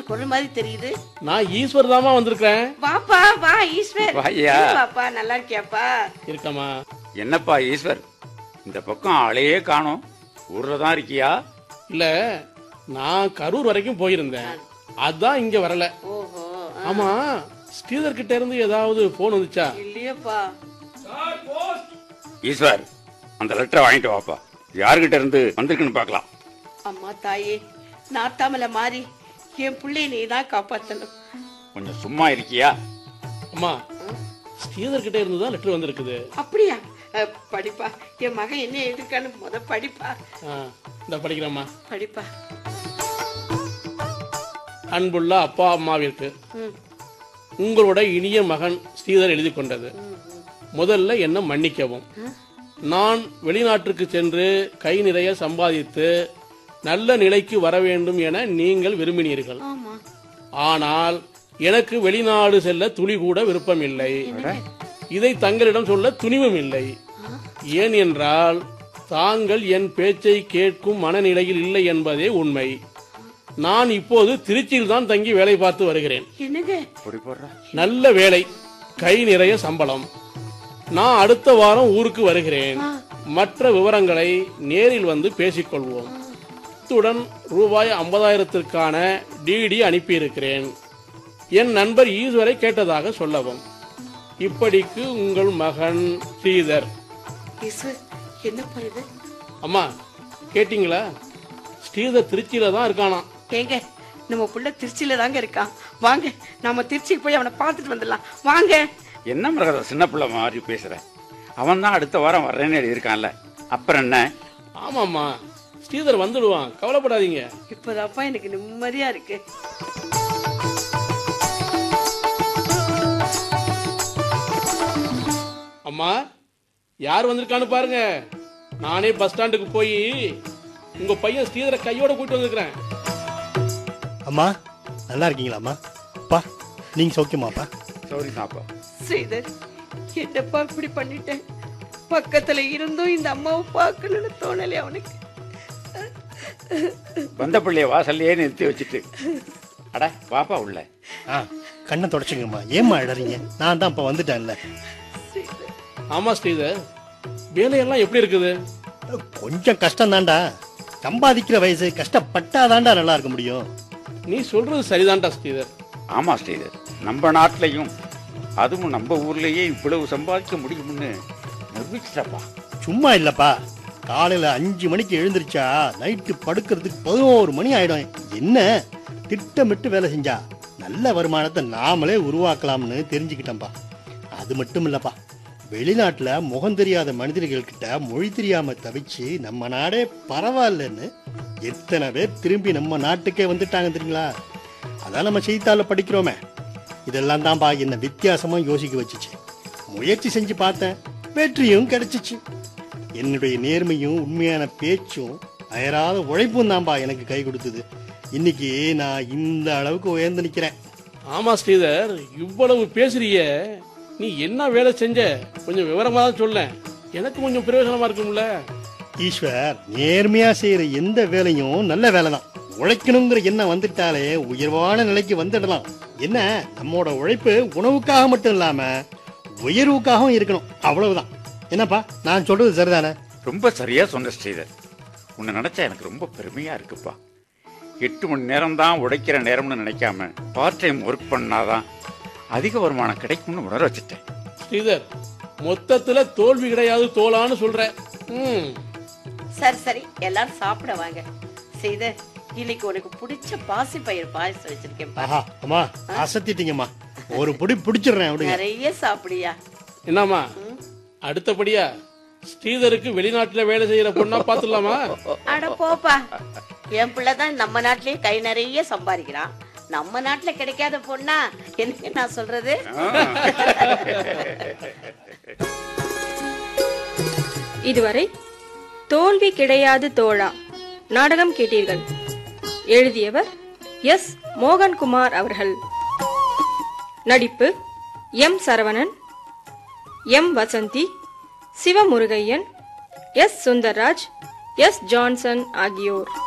குரல் மாதிரி தெரியுது நான் ஈஸ்வர் தாமா வந்திருக்கிறேன் வாப்பா வா ஈஸ்வர் வாய்யா. வாப்பா நல்லா இருக்கியாப்பா இருக்கமா என்னப்பா ஈஸ்வர் இந்த பக்கம் ஆளையே காணோம் ஊர்ல தான் இருக்கியா இல்ல நான் கரூர் வரைக்கும் போயிருந்தேன் அதான் இங்க வரல ஓஹோ ஆ, ஆமா ஸ்ரீதர் கிட்ட இருந்து ஏதாவது போன் வந்துச்சா இல்லையேப்பா ஈஸ்வர் அந்த லெட்டரை வாங்கிட்டு வாப்பா யாருகிட்ட இருந்து வந்திருக்குன்னு பார்க்கலாம் அம்மா தாயே நாத்தாமல மாறி என் பிள்ளைய நீ தான் காப்பாத்தணும் கொஞ்சம் சும்மா இருக்கியா அம்மா ஸ்ரீதர் கிட்ட இருந்து தான் லெட்டர் வந்திருக்குது அப்படியா அஹ், படிப்பா என் மகன் என்ன எழுதிருக்கான்னு முத படிப்பா ஆ, இந்த படிக்கிறேம்மா படிப்பா அன்புள்ள அப்பா அம்மாவிற்கு ம் உங்களோட இனிய மகன் ஸ்ரீதர் எழுதி கொண்டது முதல்ல என்ன மன்னிக்கவும் நான் வெளிநாட்டுக்கு சென்று கை நிறைய சம்பாதித்து நல்ல நிலைக்கு வர வேண்டும் என நீங்கள் விரும்பினீர்கள் ஆமா ஆனால் எனக்கு வெளிநாடு செல்ல துளி கூட விருப்பம் இல்லை இதை தங்களிடம் சொல்ல துணிவும் இல்லை ஏன் என்றால் தாங்கள் என் பேச்சை கேட்கும் மனநிலையில் இல்லை என்பதே உண்மை நான் இப்போது திருச்சியில் தான் தங்கி வேலை பார்த்து வருகிறேன் என்னங்க பொடி போடுறா நல்ல வேலை கை நிறைய சம்பளம் நான் அடுத்த வாரம் ஊருக்கு வருகிறேன் மற்ற விவரங்களை நேரில் வந்து பேசிக்கொள்வோம் இத்துடன் ரூபாய் ஐம்பதாயிரத்திற்கான டிடி அனுப்பியிருக்கிறேன் என் நண்பர் ஈஸ்வரை கேட்டதாக சொல்லவும் இப்படிக்கு உங்கள் மகன் ஸ்ரீதர் ஈஸ்வர் என்னப்பா இது அம்மா கேட்டிங்களா ஸ்ரீதர் திருச்சியில தான் இருக்கானாம் ஏங்க நம்ம புள்ள திருச்சியில தாங்க இருக்கான் வாங்க நாம திருச்சிக்கு போய் அவனை பார்த்துட்டு வந்துடலாம் வாங்க என்ன மிருகத சின்ன பிள்ளை மாதிரி பேசுற அவன் தான் அடுத்த வாரம் வர்றேன்னு எழுதியிருக்கான்ல அப்புறம் என்ன ஆமாம்மா ஸ்ரீதர் வந்துடுவான் கவலைப்படாதீங்க இப்பதாப்பா எனக்கு நிம்மதியா இருக்கு அம்மா யார் வந்திருக்கான்னு பாருங்க நானே பஸ் ஸ்டாண்டுக்கு போய் உங்க பையன் ஸ்ரீதரை கையோட கூட்டிட்டு வந்திருக்கிறேன் அம்மா நல்லா இருக்கீங்களாம்மா அப்பா நீங்க சௌக்கியமாப்பா சௌரி தாப்பா ஸ்ரீதர் என்னப்பா இப்படி பண்ணிட்டேன் பக்கத்துல இருந்தும் இந்த அம்மாவை பார்க்கணும்னு தோணலை அவனுக்கு வந்த பிள்ளைய வாசல்லையே நிறுத்தி வச்சுட்டு அட வாப்பா உள்ள ஆ கண்ணை தொடச்சுங்கம்மா ஏம்மா அழறீங்க நான் தான் இப்போ வந்துட்டேன்ல ஸ்ரீதர் ஆமா ஸ்ரீதர் வேலையெல்லாம் எப்படி இருக்குது கொஞ்சம் கஷ்டம் தான்டா சம்பாதிக்கிற வயசு கஷ்டப்பட்டாதான்டா நல்லா இருக்க முடியும் நீ சொல்றது சரிதான்டா ஸ்ரீதர் ஆமா ஸ்ரீதர் நம்ம நாட்டிலையும் அதுவும் நம்ம ஊர்லயே இவ்வளவு சம்பாதிக்க முடியும்னு நிரூபிச்சிட்டப்பா சும்மா இல்லப்பா காலையில அஞ்சு மணிக்கு எழுந்திருச்சா நைட்டு படுக்கிறதுக்கு பதினோரு மணி ஆயிடும் என்ன திட்டமிட்டு வேலை செஞ்சா நல்ல வருமானத்தை நாமளே உருவாக்கலாம்னு தெரிஞ்சுக்கிட்டேன்ப்பா அது மட்டும் இல்லப்பா வெளிநாட்டுல முகம் தெரியாத மனிதர்கள் கிட்ட மொழி தெரியாம தவிச்சு நம்ம நாடே பரவாயில்லன்னு எத்தனை பேர் திரும்பி நம்ம நாட்டுக்கே வந்துட்டாங்க தெரியுங்களா அதான் நம்ம செய்தித்தாளில் படிக்கிறோமே இதெல்லாம் தான்ப்பா என்ன வித்தியாசமா யோசிக்க வச்சுச்சு முயற்சி செஞ்சு பார்த்தேன் வெற்றியும் கிடைச்சிச்சு என்னுடைய நேர்மையும் உண்மையான பேச்சும் அயராத உழைப்பும் தான்பா எனக்கு கை கொடுத்தது இன்னைக்கு நான் இந்த அளவுக்கு உயர்ந்து நிக்கிறேன் ஆமா ஸ்ரீதர் இவ்வளவு பேசுறிய நீ என்ன வேலை செஞ்ச கொஞ்சம் விவரமா தான் சொல்ல எனக்கு கொஞ்சம் பிரயோஜனமா இருக்கும்ல ஈஸ்வர் நேர்மையா செய்யற எந்த வேலையும் நல்ல வேலை தான் உழைக்கணுங்கிற எண்ணம் வந்துட்டாலே உயர்வான நிலைக்கு வந்துடலாம் என்ன நம்மோட உழைப்பு உணவுக்காக மட்டும் இல்லாம உயர்வுக்காகவும் இருக்கணும் அவ்வளவுதான் என்னப்பா நான் சொல்றது சரிதானே ரொம்ப சரியா சொன்ன ஸ்ரீதர் உன்னை நினைச்சா எனக்கு ரொம்ப பெருமையா இருக்குப்பா எட்டு மணி நேரம் தான் உழைக்கிற நேரம்னு நினைக்காம பார்ட் டைம் ஒர்க் பண்ணாதான் அதிக வருமானம் கிடைக்கும்னு உணர வச்சுட்டேன் ஸ்ரீதர் மொத்தத்துல தோல்வி கிடையாது தோலான்னு சொல்ற ம் சரி சரி எல்லாரும் சாப்பிட வாங்க ஸ்ரீதர் இன்னைக்கு உனக்கு பிடிச்ச பாசி பயிர் பாயசம் வச்சிருக்கேன் பாரு. ஆஹா அம்மா அசத்திட்டீங்கம்மா ஒரு புடி பிடிச்சிடுறேன் அப்படிங்க நிறைய சாப்பிடியா என்னம்மா அடுத்தபடியா ஸ்ரீதருக்கு வெளிநாட்டுல வேலை செய்யற பொண்ணா பாத்துடலாமா அட போப்பா என் பிள்ளை தான் நம்ம நாட்டிலேயே கை நிறைய சம்பாதிக்கிறான் நம்ம நாட்டுல கிடைக்காத பொண்ணா என்ன நான் சொல்றது இதுவரை தோல்வி கிடையாது தோழா நாடகம் கேட்டீர்கள் எழுதியவர் எஸ் மோகன்குமார் அவர்கள் நடிப்பு M Saravanan M Vasanthi Sivamurugaiyan S Sundarraj S Johnson ஆகியோர்